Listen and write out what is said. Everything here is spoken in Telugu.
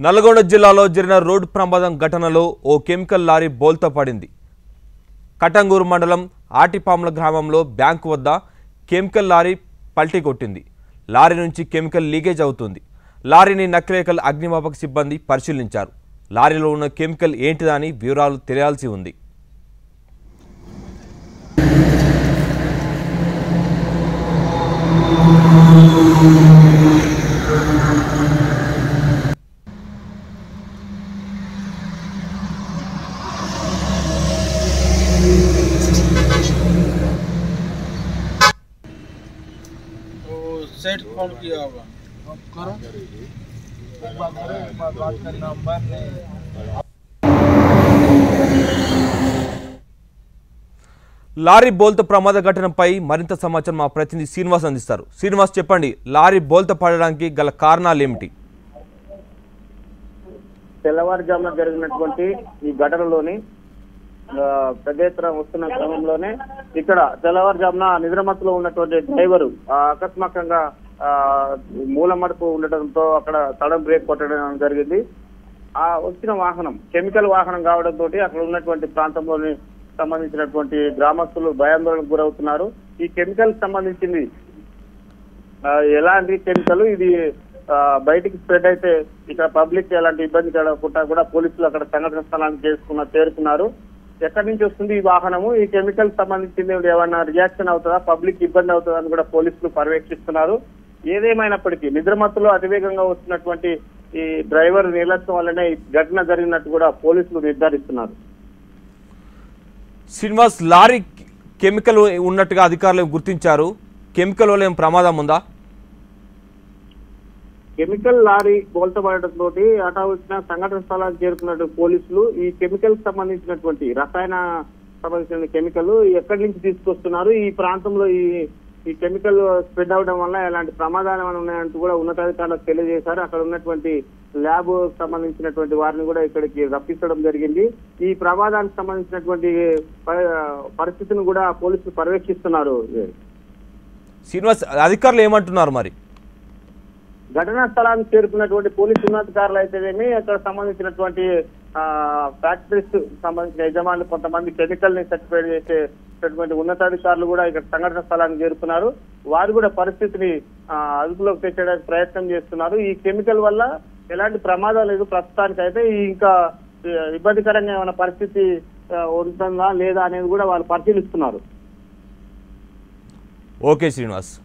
నల్గొండ జిల్లాలో జరిగిన రోడ్డు ప్రమాదం ఘటనలో ఓ కెమికల్ లారీ బోల్తా పడింది కటంగూరు మండలం ఆటిపాముల గ్రామంలో బ్యాంకు వద్ద కెమికల్ లారీ పల్టీ కొట్టింది లారీ నుంచి కెమికల్ లీకేజ్ అవుతుంది లారీని నక్రేకల్ అగ్నిమాపక సిబ్బంది పరిశీలించారు లారీలో ఉన్న కెమికల్ ఏంటిదని వివరాలు తెలియాల్సి ఉంది वो सेट कौन किया होगा లారీ బోల్త ప్రమాద ఘటనపై మరింత సమాచారం మా ప్రతినిధి శ్రీనివాస్ అందిస్తారు శ్రీనివాస్ చెప్పండి లారీ బోల్త పడడానికి గల కారణాలు ఏమిటి తెల్లవారుజామున జరిగినటువంటి ఈ ఘటనలోని ఆ, పెద్ద ఎత్తున వస్తున్న క్రమంలోనే ఇక్కడ తెల్లవారుజామున నిద్రమత్తులో ఉన్నటువంటి డ్రైవరు ఆ, అకస్మాత్తుగా ఆ, మూల మడుపు ఉండటంతో అక్కడ సడన్ బ్రేక్ కొట్టడం జరిగింది ఆ వచ్చిన వాహనం కెమికల్ వాహనం కావడంతో అక్కడ ఉన్నటువంటి ప్రాంతంలోని సంబంధించినటువంటి గ్రామస్తులు భయాందోళనకు గురవుతున్నారు ఈ కెమికల్ సంబంధించింది ఆ, ఎలాంటి కెమికల్ ఇది ఆ, బయటికి స్ప్రెడ్ అయితే ఇక్కడ పబ్లిక్ ఎలాంటి ఇబ్బంది కలగకుండా కూడా పోలీసులు అక్కడ సంఘటన స్థలానికి చేసుకున్న చేరుకున్నారు ఎక్కడి నుంచి వస్తుంది ఈ వాహనము ఈ కెమికల్ సంబంధించింది ఏమన్నా రియాక్షన్ అవుతుందా పబ్లిక్ ఇబ్బంది అవుతుందా అని కూడా పోలీసులు పర్యవేక్షిస్తున్నారు ఏదేమైనప్పటికీ నిద్రమత్తులో అతివేగంగా వస్తున్నటువంటి ఈ డ్రైవర్ నిర్లక్ష్యం వల్లనే ఈ ఘటన జరిగినట్టు కూడా పోలీసులు నిర్ధారిస్తున్నారు శ్రీనివాస్ లారీ కెమికల్ ఉన్నట్టుగా అధికారులు గుర్తించారు కెమికల్ వల్ల ఏం ప్రమాదం ఉందా కెమికల్ లారీ బోల్తపడటంతో అటా వచ్చిన సంఘటన స్థలానికి చేరుకున్నట్టు పోలీసులు ఈ కెమికల్ సంబంధించినటువంటి రసాయన సంబంధించిన కెమికల్ ఎక్కడి నుంచి తీసుకొస్తున్నారు ఈ ప్రాంతంలో ఈ ఈ కెమికల్ స్ప్రెడ్ అవడం వల్ల ఎలాంటి ప్రమాదాలు ఏమైనా ఉన్నాయంటూ కూడా ఉన్నతాధికారులకు తెలియజేశారు అక్కడ ఉన్నటువంటి ల్యాబ్ సంబంధించినటువంటి వారిని కూడా ఇక్కడికి రప్పించడం జరిగింది ఈ ప్రమాదానికి సంబంధించినటువంటి ప- పరిస్థితిని కూడా పోలీసులు పర్యవేక్షిస్తున్నారు శ్రీనివాస్ అధికారులు ఏమంటున్నారు మరి ఘటనా స్థలానికి చేరుకున్నటువంటి పోలీసు ఉన్నతాధికారులు అయితేనేమి అక్కడ సంబంధించినటువంటి ఆ, ఫ్యాక్టరీస్ సంబంధించిన యజమానులు కొంతమంది కెమికల్ ని సర్టిఫైడ్ చేసేటటువంటి ఉన్నతాధికారులు కూడా ఇక్కడ సంఘటన స్థలానికి చేరుకున్నారు వారు కూడా పరిస్థితిని ఆ, అదుపులోకి తెచ్చడానికి ప్రయత్నం చేస్తున్నారు ఈ కెమికల్ వల్ల ఎలాంటి ప్రమాదం లేదు ప్రస్తుతానికి అయితే ఈ ఇంకా ఆ, ఇబ్బందికరంగా ఏమైనా పరిస్థితి ఆ, ఉంటుందా లేదా అనేది కూడా వాళ్ళు పరిశీలిస్తున్నారు ఓకే శ్రీనివాస్